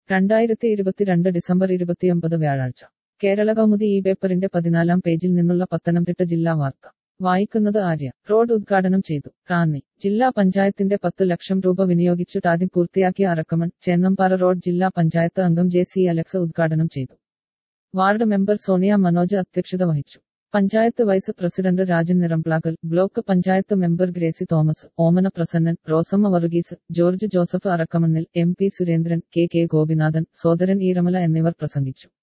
രണ്ടായിരത്തി ഇരുപത്തിരണ്ട് ഡിസംബർ ഇരുപത്തിയൊമ്പത് വ്യാഴാഴ്ച കേരള കൗമുദി ഈ പേപ്പറിന്റെ പതിനാലാം പേജിൽ നിന്നുള്ള പത്തനംതിട്ട ജില്ലാ വാർത്ത വായിക്കുന്നത് ആര്യ റോഡ് ഉദ്ഘാടനം ചെയ്തു റാന്നി ജില്ലാ പഞ്ചായത്തിന്റെ പത്ത് ലക്ഷം രൂപ വിനിയോഗിച്ചു ടാദ്യം പൂർത്തിയാക്കിയ അറക്കമൺ ചേന്നമ്പാറ റോഡ് ജില്ലാ പഞ്ചായത്ത് അംഗം ജെ സി അലക്സ ഉദ്ഘാടനം ചെയ്തു വാർഡ് മെമ്പർ സോണിയ മനോജ് അധ്യക്ഷത വഹിച്ചു panchayat vice president Rajan Nirampalakkal block panchayat member Gracy Thomas Omana Prasannan Rosamma Varghese George Joseph Arakkamannil M P Surendran K K Gopinathan Sodaran Eeramala എന്നിവർ പ്രസംഗിച്ചു